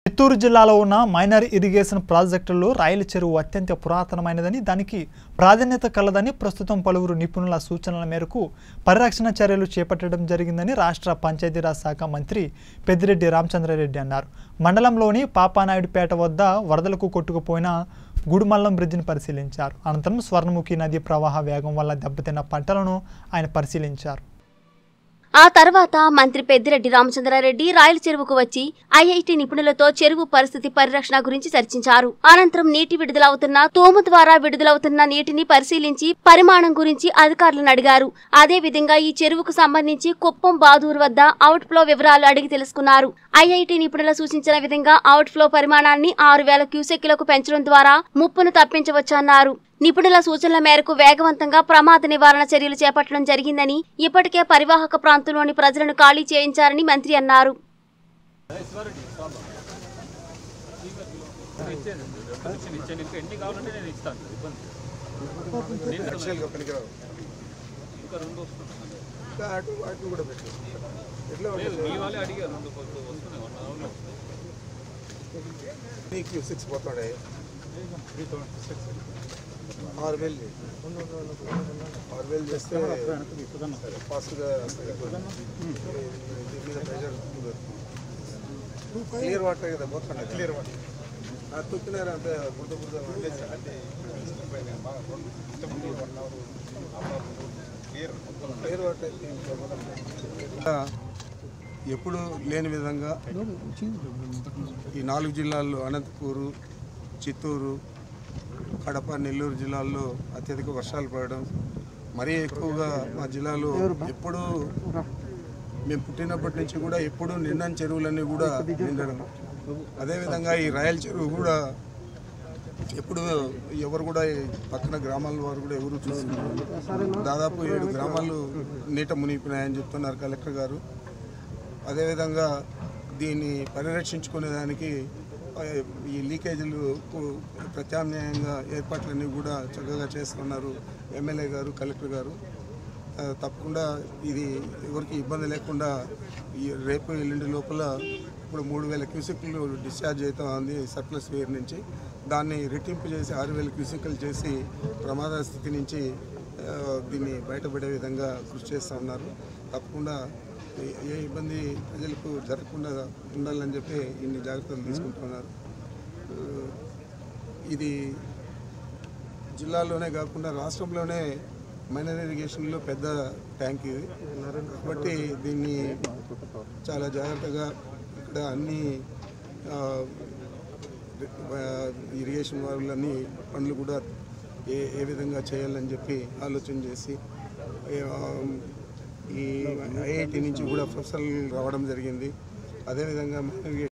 చిత్తూరు జిల్లాలో ఉన్న minor irrigation ప్రాజెక్టుల్లో రాయల చెరువు అత్యంత పురాతనమైనదని దానికి ప్రాధాన్యత కలదని ప్రస్తుతం పలువురు నిపుణుల సూచనల మేరకు పరిరక్షణ చర్యలు చేపట్టడం జరిగిందని రాష్ట్ర పంచాయతీరాజ్ శాఖ మంత్రి పెద్దిరెడ్డి రామచంద్రారెడ్డి అన్నారు మండలంలోని పాపానాయుడుపేట వద్ద వరదలకు కొట్టుకుపోయిన గుడిమల్లం బ్రిడ్జిని పరిశీలించారు అనంతరం స్వర్ణముఖి నది ప్రవాహ వేగం వల్ల దెబ్బతిన్న పంటలను ఆయన పరిశీలించారు ఆ తర్వాత మంత్రి పెద్దిరెడ్డి రామచంద్రారెడ్డి రాయల చెరువుకు వచ్చి ఐఐటి నిపుణులతో చెరువు పరిస్థితి పరిరక్షణ గురించి చర్చించారు అనంతరం నీటి విడుదలవుతున్న తోము ద్వారా విడుదలవుతున్న నీటిని పరిశీలించి పరిమాణం గురించి అధికారులను అడిగారు అదే విధంగా ఈ చెరువుకు సంబంధించి కుప్పం బాదూరు వద్ద అవుట్ ఫ్లో వివరాలు అడిగి తెలుసుకున్నారు ఐఐటి నిపుణులు సూచించిన విధంగా అవుట్ ఫ్లో పరిమాణాన్ని ఆరు వేల క్యూసెక్లకు పెంచడం ద్వారా ముప్పును తప్పించవచ్చన్నారు నిపుణుల సూచనల మేరకు వేగవంతంగా ప్రమాద నివారణ చర్యలు చేపట్టడం జరిగిందని ఇప్పటికే పరివాహక ప్రాంతంలోని ప్రజలను ఖాళీ చేయించారని మంత్రి అన్నారు కనెక్షన్ ఇచ్చాను ఇంకా ఎన్ని కావాలంటే నేను ఇస్తాను ఇబ్బంది యాక్చువల్గా పనికిరావు ఇంకా రెండు వస్తున్నాయి ఇంకా అటు అటు కూడా పెట్టు ఎట్లా లేదు మీ వాళ్ళే అడిగారు రెండు కొద్ది వస్తున్నాయి వన్ అవర్లో నీకు సిక్స్ పోతాడే ఆరు వేలు చేయి. ఆరు వేలు చేస్తే ఫాస్ట్గా దీని మీద ప్రెషర్ క్లియర్ వాటర్ కదా పోతాడు క్లియర్ వాటర్ తొక్కినారు అంతే బురద బురద అంటే క్లియర్ వాటర్ ఎప్పుడు లేని విధంగా ఈ నాలుగు జిల్లాల్లో అనంతపూరు చిత్తూరు కడప నెల్లూరు జిల్లాల్లో అత్యధిక వర్షాలు పడడం మరీ ఎక్కువగా మా జిల్లాలో ఎప్పుడూ మేము పుట్టినప్పటి నుంచి కూడా ఎప్పుడూ నిండని చెరువులన్నీ కూడా నిండడం అదేవిధంగా ఈ రాయల చెరువు కూడా ఎప్పుడు ఎవరు కూడా ఈ పక్కన గ్రామాల వారు కూడా ఎవరు చూస్తున్నారు దాదాపు ఏడు గ్రామాలు నీట మునిగిపోయినాయని చెప్తున్నారు కలెక్టర్ గారు అదేవిధంగా దీన్ని పరిరక్షించుకునేదానికి ఆ, ఈ లీకేజీలు కు- ప్రత్యామ్నాయంగా ఏర్పాట్లన్నీ కూడా చక్కగా చేస్తున్నారు ఎమ్మెల్యే గారు కలెక్టర్ గారు ఆ, తప్పకుండా ఇది ఎవరికి ఇబ్బంది లేకుండా ఈ రేపు ఎల్లుండి లోపల ఇప్పుడు మూడు వేల క్యూసెక్లు డిశ్చార్జ్ అవుతా ఉంది సర్ప్లస్ వేర్ నుంచి దాన్ని రెట్టింపు చేసి ఆరు వేల క్యూసెక్లు చేసి ప్రమాద స్థితి నుంచి ఆ, దీన్ని బయటపడే విధంగా కృషి చేస్తూ ఉన్నారు తప్పకుండా ఏ- ఏ ఇబ్బంది ప్రజలకు జరగకుండా ఉండాలని చెప్పి ఇన్ని జాగ్రత్తలు తీసుకుంటున్నారు ఆ, ఇది జిల్లాలోనే కాకుండా రాష్ట్రంలోనే మైనర్ ఇరిగేషన్లో పెద్ద ట్యాంక్ ఇది కాబట్టి దీన్ని చాలా జాగ్రత్తగా ఇక్కడ అన్ని ఆ, ఆ, ఇరిగేషన్ వాళ్ళని పనులు కూడా ఏ ఏ విధంగా చేయాలని చెప్పి ఆలోచన చేసి ఆ, ఈ ఐఐటి నుంచి కూడా ప్రొఫెసర్లు రావడం జరిగింది అదేవిధంగా మైనర్